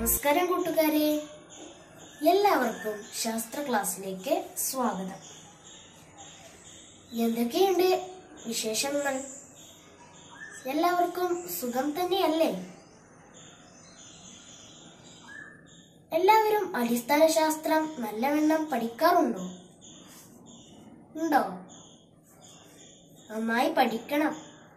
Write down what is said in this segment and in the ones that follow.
നമസ്കാരം കൂട്ടുകാരെ എല്ലാവർക്കും ശാസ്ത്ര ക്ലാസ്സിലേക്ക് സ്വാഗതം എന്തൊക്കെയുണ്ട് വിശേഷങ്ങൾ എല്ലാവർക്കും സുഖം തന്നെയല്ലേ എല്ലാവരും അടിസ്ഥാന ശാസ്ത്രം നല്ലവണ്ണം പഠിക്കാറുണ്ടോ ഉണ്ടോ നന്നായി പഠിക്കണം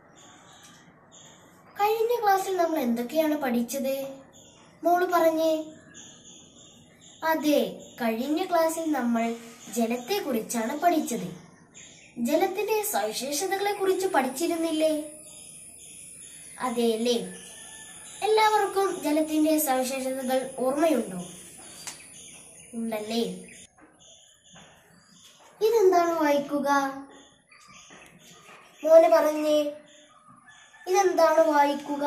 കഴിഞ്ഞ ക്ലാസ്സിൽ നമ്മൾ എന്തൊക്കെയാണ് പഠിച്ചത് മോള് പറഞ്ഞേ അതെ കഴിഞ്ഞ ക്ലാസ്സിൽ നമ്മൾ ജലത്തെ കുറിച്ചാണ് പഠിച്ചത് ജലത്തിന്റെ സവിശേഷതകളെ കുറിച്ച് പഠിച്ചിരുന്നില്ലേ അതെയല്ലേ എല്ലാവർക്കും ജലത്തിന്റെ സവിശേഷതകൾ ഓർമ്മയുണ്ടോ ഉണ്ടല്ലേ ഇതെന്താണ് വായിക്കുക മോനെ പറഞ്ഞേ ഇതെന്താണ് വായിക്കുക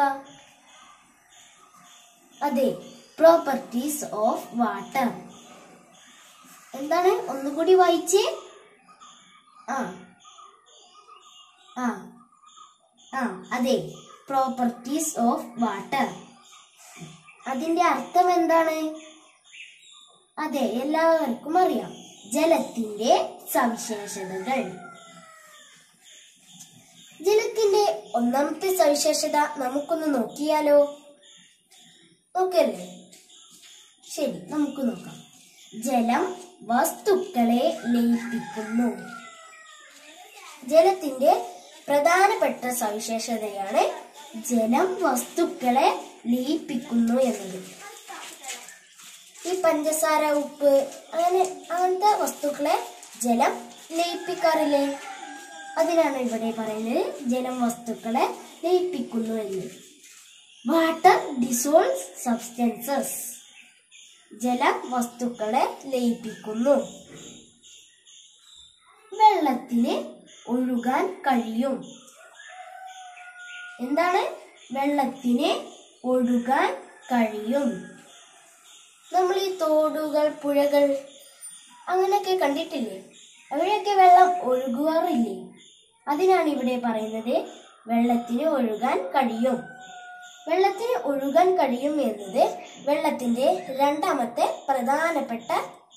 അതെ പ്രോപ്പർട്ടീസ് ഓഫ് വാട്ടർ എന്താണ് ഒന്നുകൂടി വായിച്ചേ ആ ആ ആ അതെ പ്രോപ്പർട്ടീസ് ഓഫ് വാട്ടർ അതിന്റെ അർത്ഥം എന്താണ് അതെ എല്ലാവർക്കും അറിയാം ജലത്തിന്റെ സവിശേഷതകൾ ജലത്തിന്റെ ഒന്നാമത്തെ സവിശേഷത നമുക്കൊന്ന് നോക്കിയാലോ നോക്കല്ലേ ശരി നമുക്ക് നോക്കാം ജലം വസ്തുക്കളെ ലയിപ്പിക്കുന്നു ജലത്തിന്റെ പ്രധാനപ്പെട്ട സവിശേഷതയാണ് ജലം വസ്തുക്കളെ ലയിപ്പിക്കുന്നു എന്നത് ഈ പഞ്ചസാര ഉപ്പ് അങ്ങനെ അങ്ങനത്തെ വസ്തുക്കളെ ജലം ലയിപ്പിക്കാറില്ലേ അതിനാണ് ഇവിടെ പറയുന്നത് ജലം വസ്തുക്കളെ ലയിപ്പിക്കുന്നു എന്ന് വാട്ടർ ഡിസോൾവ്സ് സബ്സ്റ്റൻസസ് ജലം വസ്തുക്കളെ ലയിപ്പിക്കുന്നു വെള്ളത്തിന് ഒഴുകാൻ കഴിയും എന്താണ് വെള്ളത്തിന് ഒഴുകാൻ കഴിയും നമ്മൾ ഈ തോടുകൾ പുഴകൾ അങ്ങനെയൊക്കെ കണ്ടിട്ടില്ലേ അവിടെയൊക്കെ വെള്ളം ഒഴുകുവാറില്ലേ അതിനാണ് ഇവിടെ പറയുന്നത് വെള്ളത്തിന് ഒഴുകാൻ കഴിയും വെള്ളത്തിന് ഒഴുകാൻ കഴിയും എന്നത് വെള്ളത്തിന്റെ രണ്ടാമത്തെ പ്രധാനപ്പെട്ട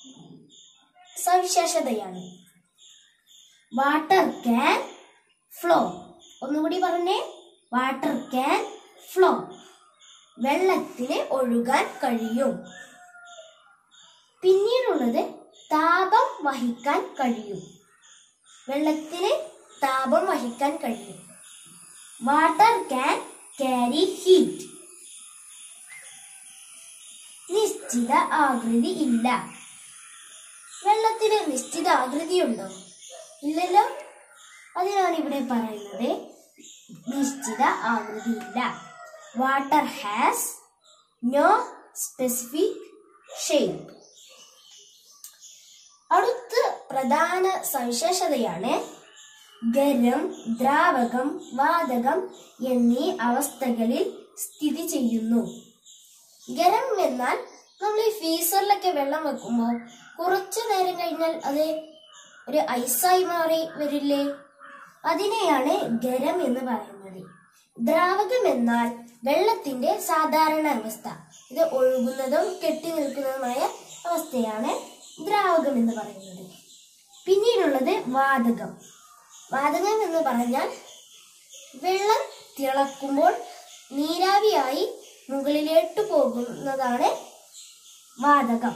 സവിശേഷതയാണ് വാട്ടർ ക്യാൻ ഫ്ലോ ഒന്നുകൂടി പറഞ്ഞേ വാട്ടർ ക്യാൻ ഫ്ലോ വെള്ളത്തിന് ഒഴുകാൻ കഴിയും പിന്നീടുള്ളത് താപം വഹിക്കാൻ കഴിയും വെള്ളത്തിന് താപം വഹിക്കാൻ കഴിയും വാട്ടർ ക്യാൻ ക്യാരി ഹീറ്റ് നിശ്ചിത ആകൃതി ഇല്ല വെള്ളത്തിന് നിശ്ചിത ആകൃതിയുണ്ടോ ഇല്ലല്ലോ അതിനാണ് ഇവിടെ പറയുന്നത് നിശ്ചിത ആകൃതിയില്ല water has no specific shape അടുത്ത പ്രധാന സവിശേഷതയാണ് ഖരം ദ്രാവകം വാതകം എന്നീ അവസ്ഥകളിൽ സ്ഥിതി ചെയ്യുന്നു ഖരം എന്നാൽ നമ്മൾ ഈ ഫീസറിലൊക്കെ വെള്ളം വെക്കുമ്പോൾ കുറച്ചു നേരം കഴിഞ്ഞാൽ അത് ഒരു ഐസായി മാറി വരില്ലേ അതിനെയാണ് ഖരം എന്ന് പറയുന്നത് ദ്രാവകം എന്നാൽ വെള്ളത്തിന്റെ സാധാരണ അവസ്ഥ ഇത് ഒഴുകുന്നതും കെട്ടി നിൽക്കുന്നതുമായ അവസ്ഥയാണ് ദ്രാവകം എന്ന് പറയുന്നത് പിന്നീടുള്ളത് വാതകം വാതകം എന്ന് പറഞ്ഞാൽ വെള്ളം തിളക്കുമ്പോൾ നീരാവിയായി മുകളിലോട്ട് പോകുന്നതാണ് വാതകം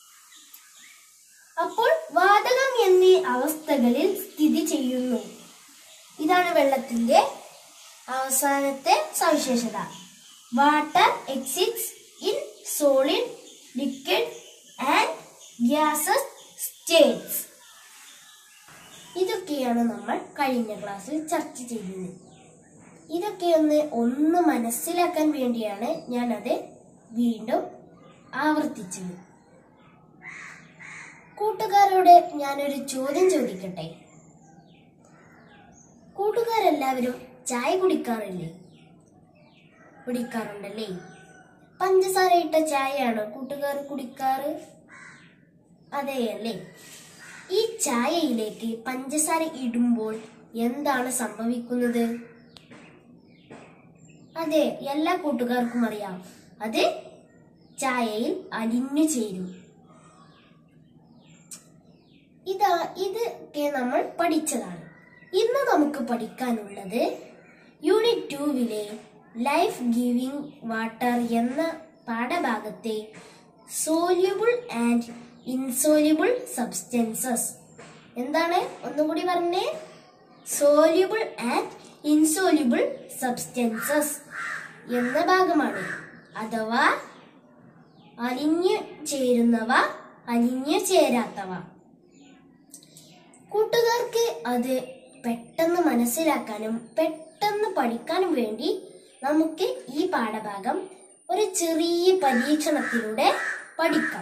അപ്പോൾ വാതകം എന്നീ അവസ്ഥകളിൽ സ്ഥിതി ചെയ്യുന്നു ഇതാണ് വെള്ളത്തിന്റെ അവസാനത്തെ സവിശേഷത water exists in solid liquid and gases states ഇതൊക്കെയാണ് നമ്മൾ കഴിഞ്ഞ ക്ലാസ്സിൽ ചർച്ച ചെയ്തത് ഇതൊക്കെ ഒന്ന് ഒന്ന് മനസ്സിലാക്കാൻ വേണ്ടിയാണ് ഞാനത് വീണ്ടും ആവർത്തിച്ചത് കൂട്ടുകാരോട് ഞാനൊരു ചോദ്യം ചോദിക്കട്ടെ കൂട്ടുകാരെല്ലാവരും ചായ കുടിക്കാറില്ലേ കുടിക്കാറുണ്ടല്ലേ പഞ്ചസാര ഇട്ട ചായയാണോ കൂട്ടുകാർ കുടിക്കാറ് അതെയല്ലേ ഈ ചായയിലേക്ക് പഞ്ചസാര ഇടുമ്പോൾ എന്താണ് സംഭവിക്കുന്നത് അതെ എല്ലാ കൂട്ടുകാർക്കും അറിയാം അത് ചായയിൽ അലിഞ്ഞു ചേരും ഇതാ ഇതൊക്കെ നമ്മൾ പഠിച്ചതാണ് ഇന്ന് നമുക്ക് പഠിക്കാനുള്ളത് യൂണിറ്റ് ടൂവിലെ ലൈഫ് ഗിവിംഗ് വാട്ടർ എന്ന പാഠഭാഗത്തെ സോല്യൂബിൾ ആൻഡ് ഇൻസോല്യൂബിൾ സബ്സ്റ്റൻസസ് എന്താണ് ഒന്നുകൂടി പറഞ്ഞേ സോല്യൂബിൾ ആൻഡ് ഇൻസോല്യൂബിൾ സബ്സ്റ്റൻസസ് എന്ന ഭാഗമാണ് അഥവാ അലിഞ്ഞു ചേരുന്നവ അലിഞ്ഞു ചേരാത്തവ കൂട്ടുകാർക്ക് അത് പെട്ടെന്ന് മനസ്സിലാക്കാനും പെട്ടെന്ന് പഠിക്കാനും വേണ്ടി നമുക്ക് ഈ പാഠഭാഗം ഒരു ചെറിയ പരീക്ഷണത്തിലൂടെ പഠിക്കാം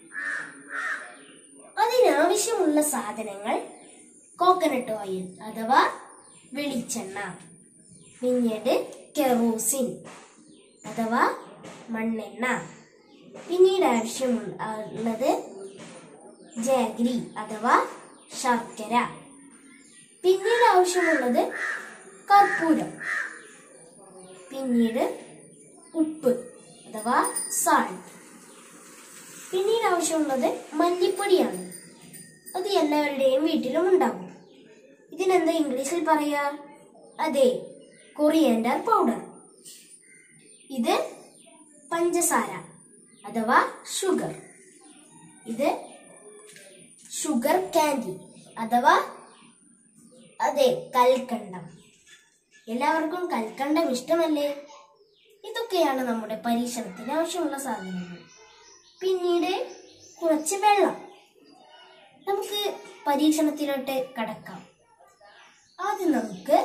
അതിനാവശ്യമുള്ള സാധനങ്ങൾ കോക്കനട്ട് ഓയിൽ അഥവാ വെളിച്ചെണ്ണ പിന്നീട് കെറോസിൻ അഥവാ മണ്ണെണ്ണ പിന്നീട് ആവശ്യമുള്ളത് ജാഗ്രി അഥവാ ശർക്കര പിന്നീട് ആവശ്യമുള്ളത് കർപ്പൂരം പിന്നീട് ഉപ്പ് അഥവാ സാൾട്ട് പിന്നീട് ആവശ്യമുള്ളത് മല്ലിപ്പൊടിയാണ് അത് എല്ലാവരുടെയും വീട്ടിലും ഉണ്ടാകും ഇതിനെന്താ ഇംഗ്ലീഷിൽ പറയാ അതെ കൊറിയൻഡർ പൗഡർ ഇത് പഞ്ചസാര അഥവാ ഷുഗർ ഇത് ഷുഗർ കാൻഡി അഥവാ അതെ കൽക്കണ്ടം എല്ലാവർക്കും കൽക്കണ്ടം ഇഷ്ടമല്ലേ ഇതൊക്കെയാണ് നമ്മുടെ പരീക്ഷണത്തിന് ആവശ്യമുള്ള സാധനങ്ങൾ പിന്നീട് കുറച്ച് വെള്ളം നമുക്ക് പരീക്ഷണത്തിലോട്ട് കടക്കാം ആദ്യം നമുക്ക്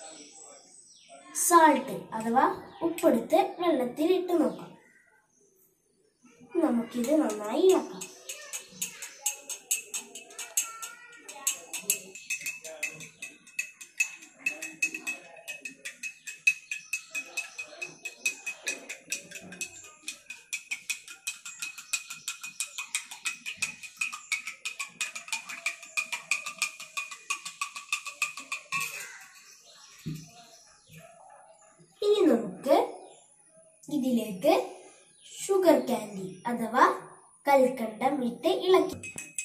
സാൾട്ട് അഥവാ ഉപ്പെടുത്ത് വെള്ളത്തിൽ ഇട്ട് നോക്കാം നമുക്കിത് നന്നായി ഇളക്കാം ഇനി നമുക്ക് ഇതിലേക്ക് ഷുഗർ കാൻഡി അഥവാ കൽക്കണ്ടം ഇട്ട് ഇളക്കി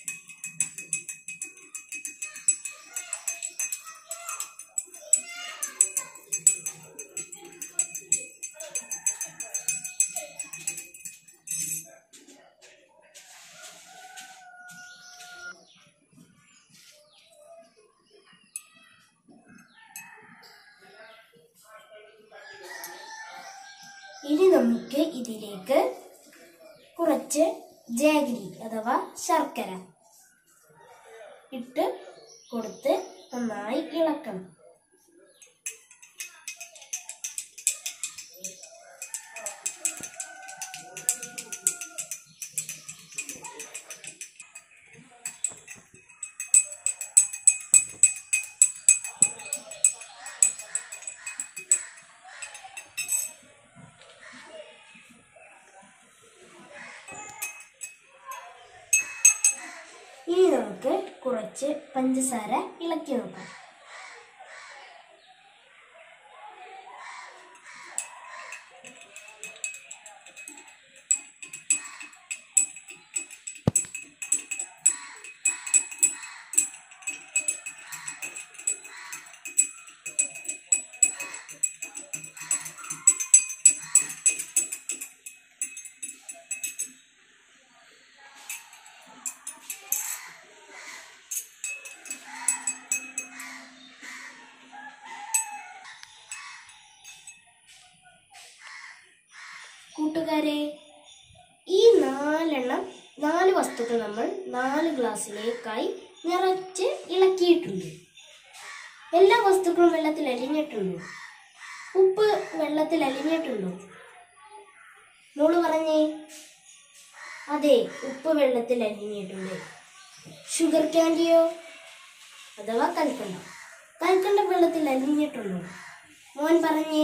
ഇനി നമുക്ക് ഇതിലേക്ക് കുറച്ച് ജാഗ്രി അഥവാ ശർക്കര ഇട്ട് കൊടുത്ത് നന്നായി ഇളക്കണം ഇനി നമുക്ക് കുറച്ച് പഞ്ചസാര ഇളക്കി നോക്കാം കൂട്ടുകാരെ ഈ നാലെണ്ണം നാല് വസ്തുക്കൾ നമ്മൾ നാല് ഗ്ലാസ്സിലേക്കായി നിറച്ച് ഇളക്കിയിട്ടുണ്ട് എല്ലാ വസ്തുക്കളും വെള്ളത്തിൽ അലിഞ്ഞിട്ടുണ്ടോ ഉപ്പ് വെള്ളത്തിൽ അലിഞ്ഞിട്ടുണ്ടോ മോള് പറഞ്ഞേ അതെ ഉപ്പ് വെള്ളത്തിൽ അലിഞ്ഞിട്ടുണ്ട് ഷുഗർ ക്യാൻഡിയോ അഥവാ കൽക്കണ്ടം കൽക്കണ്ടം വെള്ളത്തിൽ അലിഞ്ഞിട്ടുണ്ടോ മോൻ പറഞ്ഞേ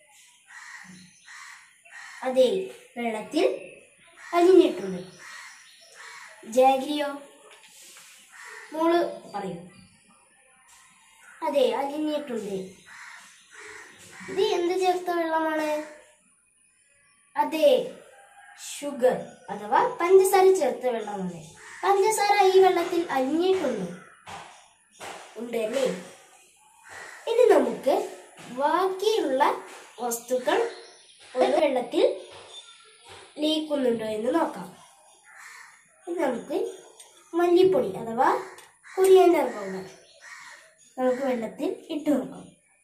അതെ വെള്ളത്തിൽ അലിഞ്ഞിട്ടുണ്ട് ജാഗ്രിയോ മോള് പറയൂ അതെ അലിഞ്ഞിട്ടുണ്ട് ഇത് എന്ത് ചേർത്ത വെള്ളമാണ് അതെ ഷുഗർ അഥവാ പഞ്ചസാര ചേർത്ത വെള്ളമാണ് പഞ്ചസാര ഈ വെള്ളത്തിൽ അലിഞ്ഞിട്ടുണ്ട് ഉണ്ട് അല്ലേ ഇനി നമുക്ക് ബാക്കിയുള്ള വസ്തുക്കൾ ഒരു വെള്ളത്തിൽ ലയിക്കുന്നുണ്ടോ എന്ന് നോക്കാം ഇനി നമുക്ക് മല്ലിപ്പൊടി അഥവാ കുറിയാൻഡർ പൗഡർ നമുക്ക് വെള്ളത്തിൽ ഇട്ട് നോക്കാം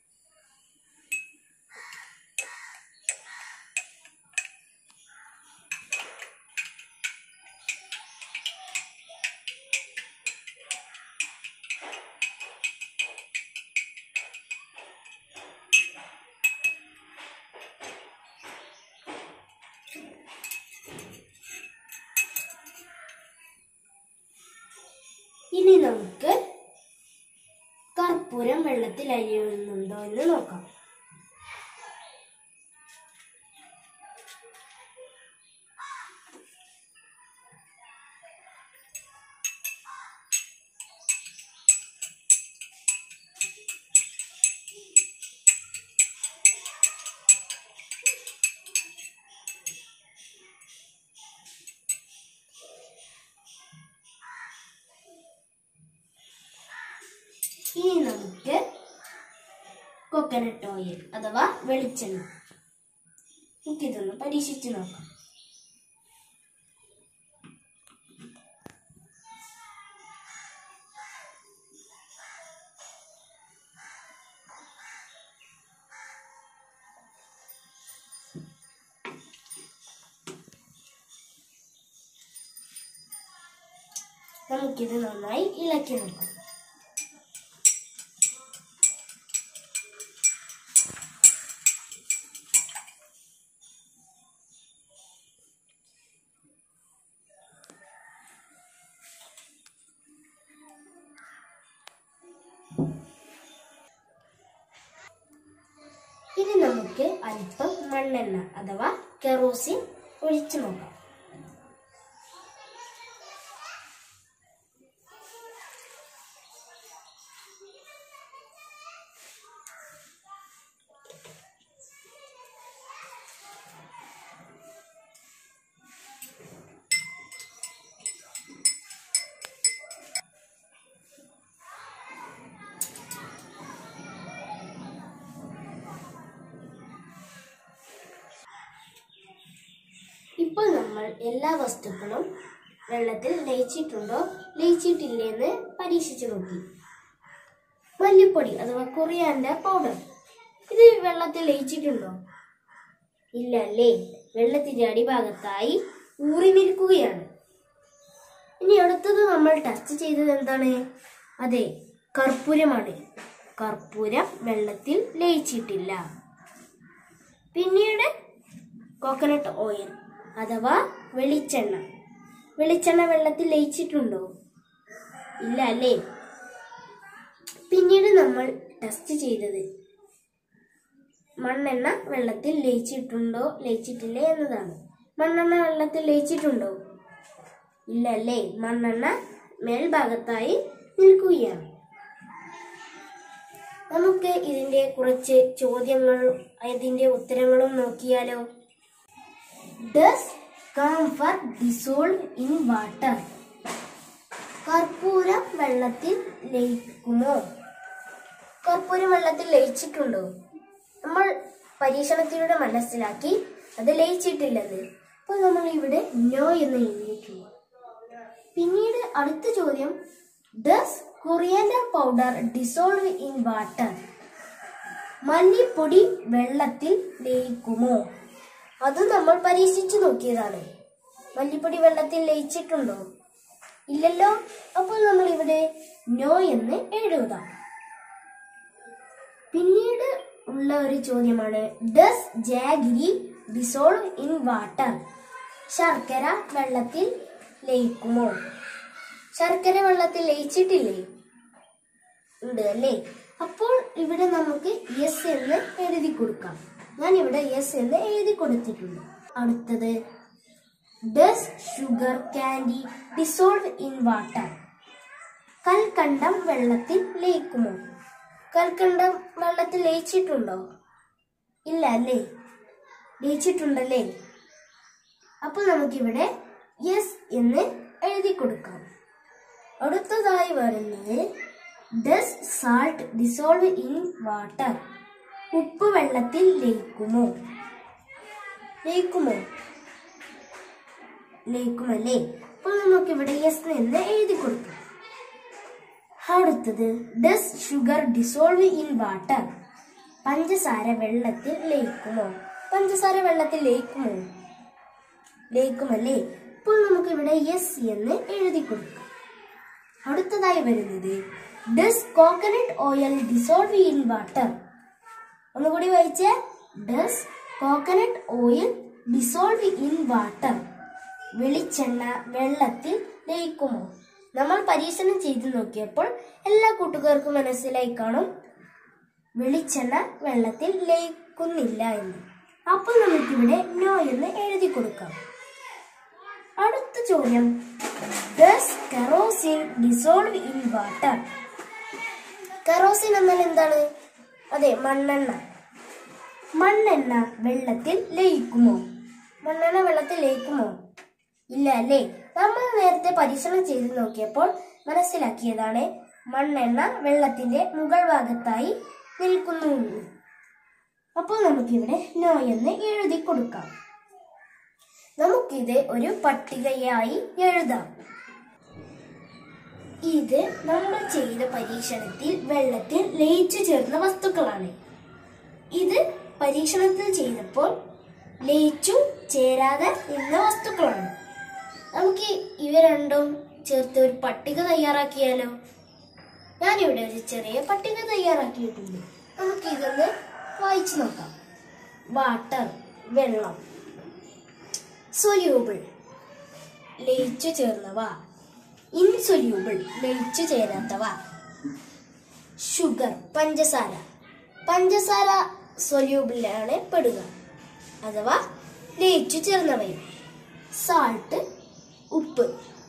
ഇനി നമുക്ക് കർപ്പൂരം വെള്ളത്തിൽ അലിയുന്നുണ്ടോ എന്ന് നോക്കാം ഇനി നമുക്ക് കൊക്കനട്ട് ഓയിൽ അഥവാ വെളിച്ചെണ്ണ നമുക്കിതൊന്ന് പരീക്ഷിച്ച് നോക്കാം നമുക്കിത് നന്നായി ഇളക്കി നോക്കാം ഇനി നമുക്ക് അല്പം മണ്ണെണ്ണ അഥവാ കെറോസിൻ ഒഴിച്ചു നോക്കാം ഇപ്പോൾ നമ്മൾ എല്ലാ വസ്തുക്കളും വെള്ളത്തിൽ ലയിച്ചിട്ടുണ്ടോ ലയിച്ചിട്ടില്ലേ എന്ന് പരീക്ഷിച്ചു നോക്കി മല്ലിപ്പൊടി അഥവാ കൊറിയാൻഡർ പൗഡർ ഇത് വെള്ളത്തിൽ ലയിച്ചിട്ടുണ്ടോ ഇല്ല അല്ലേ വെള്ളത്തിന്റെ അടിഭാഗത്തായി ഊറി നിൽക്കുകയാണ് ഇനി അടുത്തത് നമ്മൾ ടെസ്റ്റ് ചെയ്തത് എന്താണ് അതെ കർപ്പൂരമാണ് കർപ്പൂരം വെള്ളത്തിൽ ലയിച്ചിട്ടില്ല പിന്നീട് കോക്കനട്ട് ഓയിൽ അഥവാ വെളിച്ചെണ്ണ വെളിച്ചെണ്ണ വെള്ളത്തിൽ ലയിച്ചിട്ടുണ്ടോ ഇല്ല അല്ലേ പിന്നീട് നമ്മൾ ടെസ്റ്റ് ചെയ്തത് മണ്ണെണ്ണ വെള്ളത്തിൽ ലയിച്ചിട്ടുണ്ടോ ലയിച്ചിട്ടില്ലേ എന്നതാണ് മണ്ണെണ്ണ വെള്ളത്തിൽ ലയിച്ചിട്ടുണ്ടോ ഇല്ല അല്ലേ മണ്ണെണ്ണ മേൽഭാഗത്തായി നിൽക്കുകയാണ് നമുക്ക് ഇതിന്റെ കുറച്ച് ചോദ്യങ്ങൾ ഇതിന്റെ ഉത്തരങ്ങളും നോക്കിയാലോ does camphor dissolve in water കർപ്പൂരം വെള്ളത്തിൽ ലയിക്കുമോ കർപ്പൂരം വെള്ളത്തിൽ ലയിച്ചിട്ടുണ്ടോ നമ്മൾ പരീക്ഷണത്തിലൂടെ മനസ്സിലാക്കി അത് ലയിച്ചിട്ടില്ലെന്ന് അപ്പോൾ നമ്മൾ ഇവിടെ നോ എന്ന് എഴുതിയിട്ടുണ്ട് പിന്നീട് അടുത്ത ചോദ്യം does coriander powder dissolve in water മല്ലിപ്പൊടി വെള്ളത്തിൽ ലയിക്കുമോ അത് നമ്മൾ പരീക്ഷിച്ചു നോക്കിയതാണ് മല്ലിപ്പൊടി വെള്ളത്തിൽ ലയിച്ചിട്ടുണ്ടോ ഇല്ലല്ലോ അപ്പോൾ നമ്മൾ ഇവിടെ നോ എന്ന് എഴുതാം പിന്നീട് ഉള്ള ഒരു ചോദ്യമാണ് does jaggery dissolve in water ശർക്കര വെള്ളത്തിൽ ലയിക്കുമോ ശർക്കര വെള്ളത്തിൽ ലയിച്ചിട്ടില്ലേ ഉണ്ട് അല്ലേ അപ്പോൾ ഇവിടെ നമുക്ക് യെസ് എന്ന് എഴുതി കൊടുക്കാം ഞാൻ ഇവിടെ യെസ് എന്ന് എഴുതി കൊടുത്തിട്ടുണ്ട് അടുത്തത് does sugar candy dissolve in water കൽക്കണ്ടം വെള്ളത്തിൽ ലയിക്കുമോ കൽക്കണ്ടം വെള്ളത്തിൽ ലയിച്ചിട്ടുണ്ടോ ഇല്ല അല്ലേ ലയിച്ചിട്ടുണ്ടല്ലേ അപ്പോൾ നമുക്കിവിടെ യെസ് എന്ന് എഴുതി കൊടുക്കാം അടുത്തതായി വരുന്നത് does salt dissolve in water ഉപ്പ് വെള്ളത്തിൽ ലയിക്കുമോ ലയിക്കുമോ ലയിക്കുമല്ലേ അപ്പോൾ നമുക്കിവിടെ യെസ് എന്ന് എഴുതി കൊടുക്കാം അടുത്തത് does sugar dissolve in water പഞ്ചസാര വെള്ളത്തിൽ ലയിക്കുമോ പഞ്ചസാര വെള്ളത്തിൽ ലയിക്കുമോ ലയിക്കുമല്ലേ ഇപ്പോൾ നമുക്ക് ഇവിടെ യെസ് എന്ന് എഴുതി കൊടുക്കാം അടുത്തതായി വരുന്നത് does coconut oil dissolve in water ഒന്നുകൂടി വായിച്ചേ does coconut oil dissolve in water വെളിച്ചെണ്ണ വെള്ളത്തിൽ ലയിക്കുമോ നമ്മൾ പരീക്ഷണം ചെയ്തു നോക്കിയപ്പോൾ എല്ലാ കൂട്ടുകാർക്കും മനസ്സിലായി കാണും വെളിച്ചെണ്ണ വെള്ളത്തിൽ ലയിക്കുന്നില്ല എന്ന് അപ്പോൾ നമുക്കിവിടെ നോ എന്ന് എഴുതി കൊടുക്കാം അടുത്ത ചോദ്യം does kerosene dissolve in water kerosene എന്നാൽ എന്താണ് അതെ മണ്ണെണ്ണ മണ്ണെണ്ണ വെള്ളത്തിൽ ലയിക്കുമോ മണ്ണെണ്ണ വെള്ളത്തിൽ ലയിക്കുമോ ഇല്ല അല്ലേ നമ്മൾ നേരത്തെ പരീക്ഷണം ചെയ്ത് നോക്കിയപ്പോൾ മനസ്സിലാക്കിയതാണ് മണ്ണെണ്ണ വെള്ളത്തിന്റെ മുകൾ ഭാഗത്തായി നിൽക്കുന്നു എന്ന്. അപ്പോൾ നമുക്കിവിടെ നോ എന്ന് എഴുതി കൊടുക്കാം നമുക്കിത് ഒരു പട്ടികയായി എഴുതാം ഇത് നമ്മൾ ചെയ്ത പരീക്ഷണത്തിൽ വെള്ളത്തിൽ ലയിച്ചു ചേർന്ന വസ്തുക്കളാണ് ഇത് പരീക്ഷണത്തിൽ ചെയ്തപ്പോൾ ലയിച്ചു ചേരാതെ നിന്ന വസ്തുക്കളാണ് നമുക്ക് ഇവ രണ്ടും ചേർത്ത് ഒരു പട്ടിക തയ്യാറാക്കിയാലോ ഞാനിവിടെ ഒരു ചെറിയ പട്ടിക തയ്യാറാക്കിയിട്ടുണ്ട് നമുക്ക് ഇതൊന്ന് വായിച്ചു നോക്കാം വാട്ടർ വെള്ളം സൊല്യൂബിൾ ലയിച്ചു ചേർന്നവ ഇൻസൊല്യൂബിൾ ലയിച്ചു ചേരാത്തവ ഷുഗർ പഞ്ചസാര പഞ്ചസാര സൊല്യൂബിളാണ് പെടുക അഥവാ ലയിച്ചു ചേർന്നവയും സാൾട്ട് ഉപ്പ്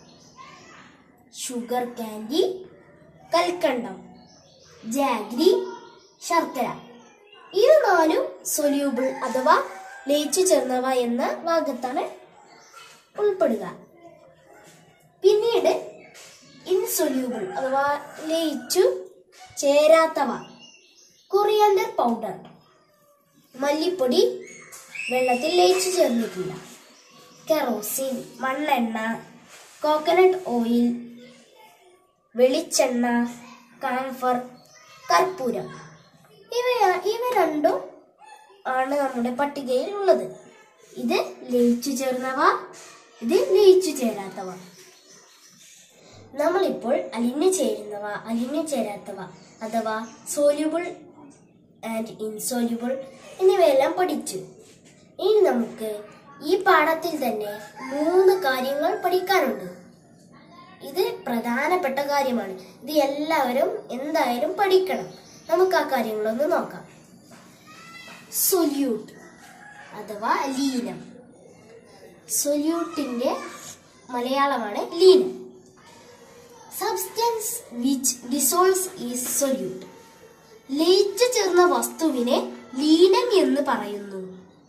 ഷുഗർ കാൻഡി കൽക്കണ്ടം ജാഗ്രി ശർക്കര ഇത് നാലും സൊല്യൂബിൾ അഥവാ ലയിച്ചു ചേർന്നവ എന്ന ഭാഗത്താണ് ഉൾപ്പെടുക പിന്നീട് ഇൻസൊല്യൂബിൾ അഥവാ ലയിച്ചു ചേരാത്തവ കൊറിയാണ്ടർ പൗഡർ മല്ലിപ്പൊടി വെള്ളത്തിൽ ലയിച്ചു ചേർന്നിട്ടില്ല കെറോസിൻ മണ്ണെണ്ണ കോക്കനട്ട് ഓയിൽ വെളിച്ചെണ്ണ കാംഫർ കർപ്പൂരം ഇവയാ ഇവ രണ്ടും ആണ് നമ്മുടെ പട്ടികയിൽ ഉള്ളത് ഇത് ലയിച്ചു ചേർന്നവ ഇത് ലയിച്ചു ചേരാത്തവ നമ്മളിപ്പോൾ അലിഞ്ഞു ചേരുന്നവ അലിഞ്ഞു ചേരാത്തവ അഥവാ സോല്യൂബിൾ ആൻഡ് ഇൻസോല്യൂബിൾ എന്നിവയെല്ലാം പഠിച്ചു ഇനി നമുക്ക് ഈ പാഠത്തിൽ തന്നെ മൂന്ന് കാര്യങ്ങൾ പഠിക്കാനുണ്ട് ഇത് പ്രധാനപ്പെട്ട കാര്യമാണ് ഇത് എല്ലാവരും എന്തായാലും പഠിക്കണം നമുക്ക് ആ കാര്യങ്ങളൊന്ന് നോക്കാം സൊല്യൂട്ട് അഥവാ ലീനം സൊല്യൂട്ടിന്റെ മലയാളമാണ് ലീനം substance which dissolves is solute ലയിച്ചു ചേർന്ന വസ്തുവിനെ ലീനം എന്ന് പറയുന്നു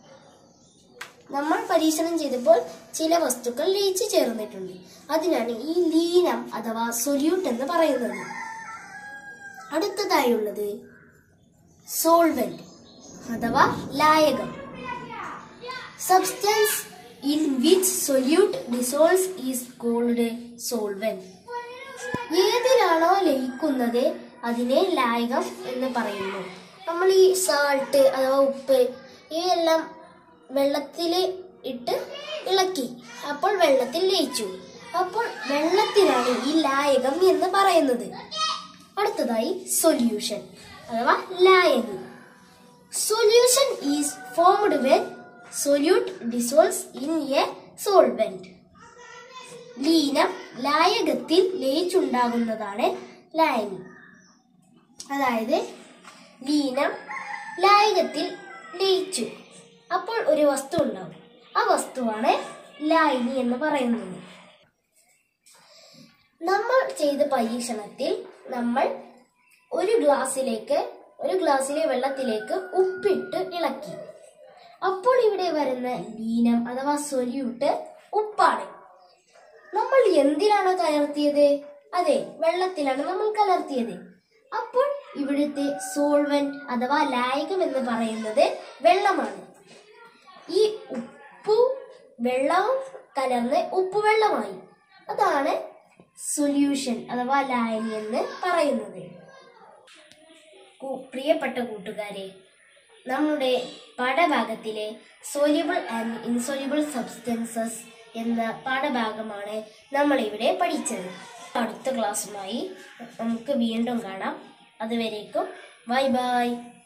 നമ്മൾ പരീക്ഷണം ചെയ്തപ്പോൾ ചില വസ്തുക്കൾ ലയിച്ചു ചേർന്നിട്ടുണ്ട് അതിനാണ് ഈ ലീനം അഥവാ സൊല്യൂട്ട് എന്ന് പറയുന്നത് അടുത്തതായുള്ളത് സോൾവെന്റ് അഥവാ ലായകം substance in which solute dissolves is called solvent ഏതിലാണോ ലയിക്കുന്നത് അതിനെ ലായകം എന്ന് പറയുന്നു നമ്മൾ ഈ സാൾട്ട് അഥവാ ഉപ്പ് ഇവയെല്ലാം വെള്ളത്തിൽ ഇട്ട് ഇളക്കി അപ്പോൾ വെള്ളത്തിൽ ലയിച്ചു അപ്പോൾ വെള്ളത്തിനാണ് ഈ ലായകം എന്ന് പറയുന്നത് അടുത്തതായി സൊല്യൂഷൻ അഥവാ ലായനി solution is formed when solute dissolves in a solvent ലീനം ലായകത്തിൽ ലയിച്ചുണ്ടാകുന്നതാണ് ലായനി അതായത് ലീനം ലായകത്തിൽ ലയിച്ചു അപ്പോൾ ഒരു വസ്തു ഉണ്ടാവും ആ വസ്തുവാണ് ലായനി എന്ന് പറയുന്നത് നമ്മൾ ചെയ്ത പരീക്ഷണത്തിൽ നമ്മൾ ഒരു ഗ്ലാസ്സിലേക്ക് ഒരു ഗ്ലാസ്സിലെ വെള്ളത്തിലേക്ക് ഉപ്പിട്ട് ഇളക്കി അപ്പോൾ ഇവിടെ വരുന്ന ലീനം അഥവാ സൊല്യൂട്ട് ഉപ്പാണ് നമ്മൾ എന്തിനാണ് കലർത്തിയത് അതെ വെള്ളത്തിലാണ് നമ്മൾ കലർത്തിയത് അപ്പോൾ ഇവിടുത്തെ സോൾവെന്റ് അഥവാ ലായകം എന്ന് പറയുന്നത് വെള്ളമാണ് ഈ ഉപ്പു വെള്ളവും കലർന്ന് ഉപ്പുവെള്ളമായി അതാണ് സൊല്യൂഷൻ അഥവാ ലായനി എന്ന് പറയുന്നത് കു- പ്രിയപ്പെട്ട കൂട്ടുകാരെ നമ്മുടെ പാഠഭാഗത്തിലെ സോല്യുബിൾ ആൻഡ് ഇൻസോല്യുബിൾ സബ്സ്റ്റൻസസ് എന്ന പാഠഭാഗമാണ് നമ്മൾ ഇവിടെ പഠിച്ചത് അടുത്ത ക്ലാസ്സുമായി നമുക്ക് വീണ്ടും കാണാം അതുവരേക്കും ബൈ ബൈ